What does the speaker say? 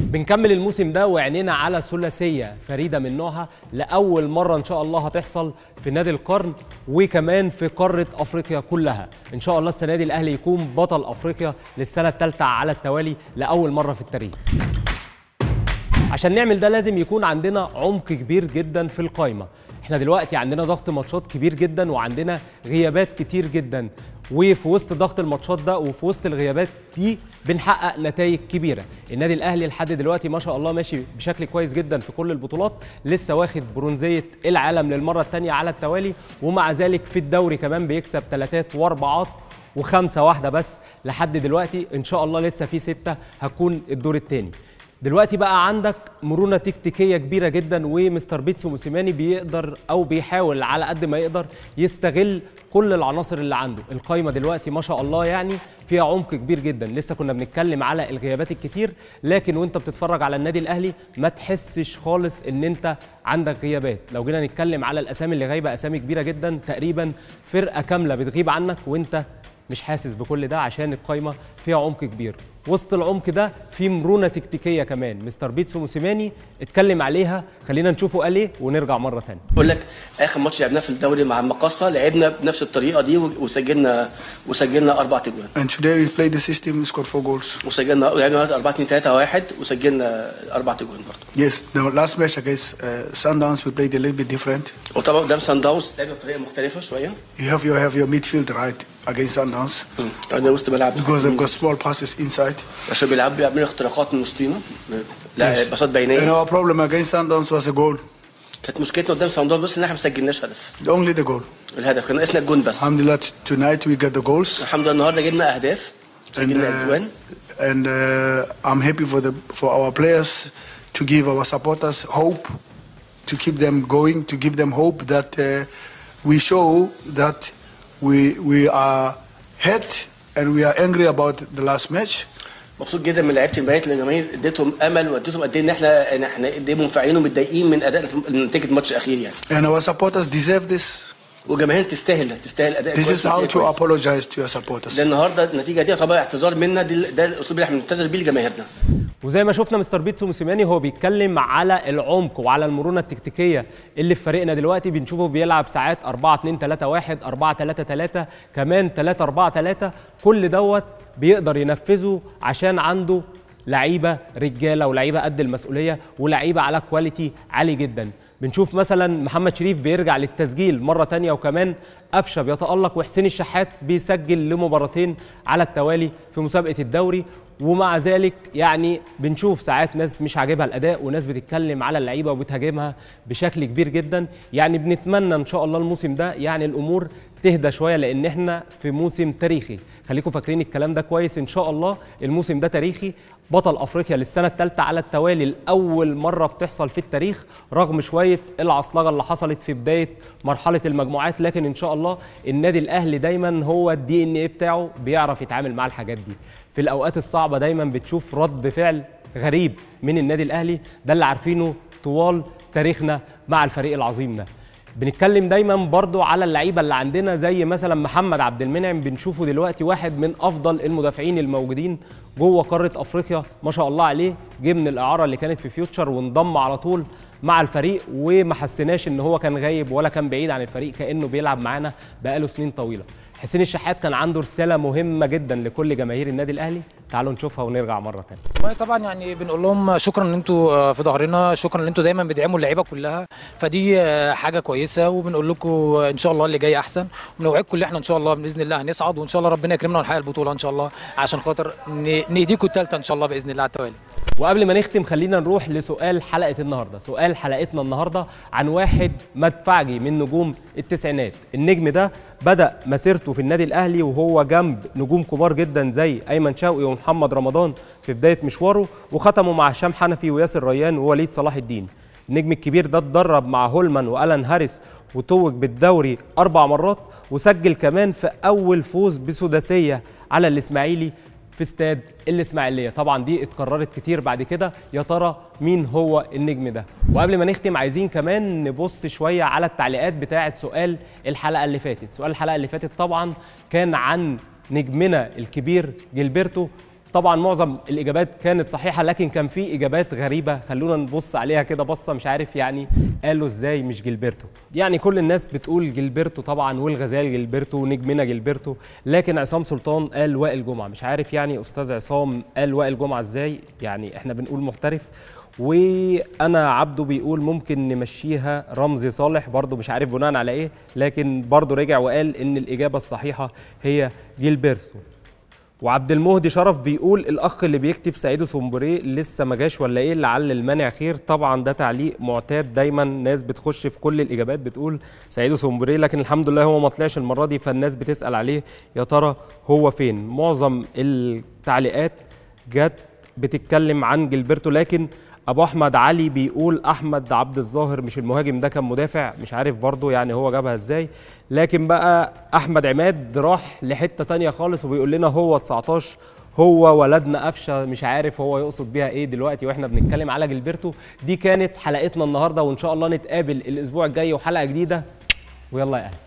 بنكمل الموسم ده وعينينا على ثلاثيه فريده من نوعها لاول مره ان شاء الله هتحصل في نادي القرن وكمان في قاره افريقيا كلها ان شاء الله السنه دي الاهلي يكون بطل افريقيا للسنه الثالثه على التوالي لاول مره في التاريخ عشان نعمل ده لازم يكون عندنا عمق كبير جدا في القايمه احنا دلوقتي عندنا ضغط ماتشات كبير جدا وعندنا غيابات كتير جدا وفي وسط ضغط الماتشات ده وفي وسط الغيابات دي بنحقق نتائج كبيره النادي الاهلي لحد دلوقتي ما شاء الله ماشي بشكل كويس جدا في كل البطولات لسه واخد برونزيه العالم للمره الثانيه على التوالي ومع ذلك في الدوري كمان بيكسب ثلاثات واربعات وخمسه واحده بس لحد دلوقتي ان شاء الله لسه في سته هتكون الدور الثاني دلوقتي بقى عندك مرونه تكتيكيه كبيره جدا ومستر بيتسو موسيماني بيقدر او بيحاول على قد ما يقدر يستغل كل العناصر اللي عنده القايمه دلوقتي ما شاء الله يعني فيها عمق كبير جدا لسه كنا بنتكلم على الغيابات الكتير لكن وانت بتتفرج على النادي الاهلي ما تحسش خالص ان انت عندك غيابات لو جينا نتكلم على الاسامي اللي غايبه اسامي كبيره جدا تقريبا فرقه كامله بتغيب عنك وانت مش حاسس بكل ده عشان القايمه فيها عمق كبير وسط العمق ده في مرونه تكتيكيه كمان مستر بيتسو موسيماني اتكلم عليها خلينا نشوفه قال ايه ونرجع مره ثانيه بقول لك اخر ماتش لعبناه في الدوري مع المقصه لعبنا بنفس الطريقه دي وسجلنا وسجلنا اربع اجوان And today we played the system, we scored four goals. وسجلنا لعبنا 4 2 3 1 وسجلنا اربع اجوان برضه Yes, the last match against uh, Sundowns we played a little bit different. وطبعا قدام سان داونز لعبنا بطريقه مختلفه شويه You have your have your midfield right against Sundowns عندنا وسط ملعب because they've got small passes inside. عشان بيلعبوا بيعملوا اختراقات من وسطينا لا Yes. باصات And بينيه our problem against Sundowns was a goal, كانت مشكلتنا قدام سان داونز بس ان احنا ما سجلناش هدف only the goal. الهدف كان ناقصنا الجون بس Alhamdulillah, t- tonight we got the goals, الحمد لله النهارده جبنا اهداف and سجلنا uh, اجوان and uh, I'm happy for the for our players to give our supporters hope, to keep them going, to give them hope that uh, we show that we we are hurt and we are angry about the last match. مبسوط جدا من لعيبه البنات لان الجماهير اديتهم امل واديتهم قد ايه ان احنا ان احنا قد ايه منفعلين ومتضايقين من اداء نتيجه الماتش الاخير يعني And our supporters deserve this. والجماهير تستاهل تستاهل اداء This كويس is how ونتيجة to كويسة. apologize to your supporters. ده النهارده النتيجه دي طبعا اعتذار منا دي ده الاسلوب اللي احنا بنعتذر بيه لجماهيرنا وزي ما شفنا مستر بيتسو موسيماني هو بيتكلم على العمق وعلى المرونه التكتيكيه اللي في فريقنا دلوقتي بنشوفه بيلعب ساعات 4 2 3 1 4 3 3 كمان 3 4 3 كل دوت بيقدر ينفذه عشان عنده لعيبه رجاله ولعيبه قد المسؤوليه ولعيبه على كواليتي عالي جدا بنشوف مثلا محمد شريف بيرجع للتسجيل مره تانية وكمان قفشه بيتالق وحسين الشحات بيسجل لمباراتين على التوالي في مسابقه الدوري ومع ذلك يعني بنشوف ساعات ناس مش عاجبها الاداء وناس بتتكلم على اللعيبه وبتهاجمها بشكل كبير جدا يعني بنتمنى ان شاء الله الموسم ده يعني الامور تهدى شويه لان احنا في موسم تاريخي خليكم فاكرين الكلام ده كويس ان شاء الله الموسم ده تاريخي بطل افريقيا للسنه الثالثه على التوالي لاول مره بتحصل في التاريخ رغم شويه العصلجه اللي حصلت في بدايه مرحله المجموعات لكن ان شاء الله النادي الاهلي دايما هو الدي ان ايه بتاعه بيعرف يتعامل مع الحاجات دي في الاوقات الصعبه دايما بتشوف رد فعل غريب من النادي الاهلي ده اللي عارفينه طوال تاريخنا مع الفريق العظيم ده بنتكلم دايما برضو على اللعيبه اللي عندنا زي مثلا محمد عبد المنعم بنشوفه دلوقتي واحد من افضل المدافعين الموجودين جوه قاره افريقيا ما شاء الله عليه جه من الاعاره اللي كانت في فيوتشر وانضم على طول مع الفريق وما حسيناش ان هو كان غايب ولا كان بعيد عن الفريق كانه بيلعب معانا بقاله سنين طويله حسين الشحات كان عنده رساله مهمه جدا لكل جماهير النادي الاهلي تعالوا نشوفها ونرجع مره ثانيه والله طبعا يعني بنقول لهم شكرا ان انتوا آه، في ظهرنا شكرا ان انتوا دايما بتدعموا اللعيبه كلها فدي آه، حاجه كويسه وبنقول لكم ان شاء الله اللي جاي احسن ونوعدكم ان احنا ان شاء الله باذن الله هنصعد وان شاء الله ربنا يكرمنا ونحقق البطوله ان شاء الله عشان خاطر ن- نهديكم الثالثه ان شاء الله باذن الله على التوالي وقبل ما نختم خلينا نروح لسؤال حلقه النهارده سؤال حلقتنا النهارده عن واحد مدفعجي من نجوم التسعينات النجم ده بدا مسيرته في النادي الاهلي وهو جنب نجوم كبار جدا زي ايمن شوقي ومحمد رمضان في بدايه مشواره وختموا مع هشام حنفي وياسر ريان ووليد صلاح الدين النجم الكبير ده اتدرب مع هولمان والان هاريس وتوج بالدوري اربع مرات وسجل كمان في اول فوز بسداسيه على الاسماعيلي في استاد الاسماعيليه طبعا دي اتكررت كتير بعد كده يا ترى مين هو النجم ده وقبل ما نختم عايزين كمان نبص شويه على التعليقات بتاعه سؤال الحلقه اللي فاتت سؤال الحلقه اللي فاتت طبعا كان عن نجمنا الكبير جilberto طبعا معظم الاجابات كانت صحيحه لكن كان في اجابات غريبه خلونا نبص عليها كده بصه مش عارف يعني قالوا ازاي مش جilberto يعني كل الناس بتقول جilberto طبعا والغزال جilberto ونجمنا جilberto لكن عصام سلطان قال وائل جمعه مش عارف يعني استاذ عصام قال وائل جمعه ازاي يعني احنا بنقول محترف وانا عبده بيقول ممكن نمشيها رمزي صالح برضه مش عارف بناء على ايه لكن برضه رجع وقال ان الاجابه الصحيحه هي جيلبرتو وعبد المهدي شرف بيقول الاخ اللي بيكتب سعيد سومبري لسه ما جاش ولا ايه لعل المانع خير طبعا ده تعليق معتاد دايما ناس بتخش في كل الاجابات بتقول سعيد سومبري لكن الحمد لله هو ما طلعش المره دي فالناس بتسال عليه يا ترى هو فين معظم التعليقات جت بتتكلم عن جilberto لكن ابو احمد علي بيقول احمد عبد الظاهر مش المهاجم ده كان مدافع مش عارف برضه يعني هو جابها ازاي لكن بقى احمد عماد راح لحته تانية خالص وبيقول لنا هو 19 هو ولدنا قفشه مش عارف هو يقصد بيها ايه دلوقتي واحنا بنتكلم على جilberto دي كانت حلقتنا النهارده وان شاء الله نتقابل الاسبوع الجاي وحلقه جديده ويلا يا اهلا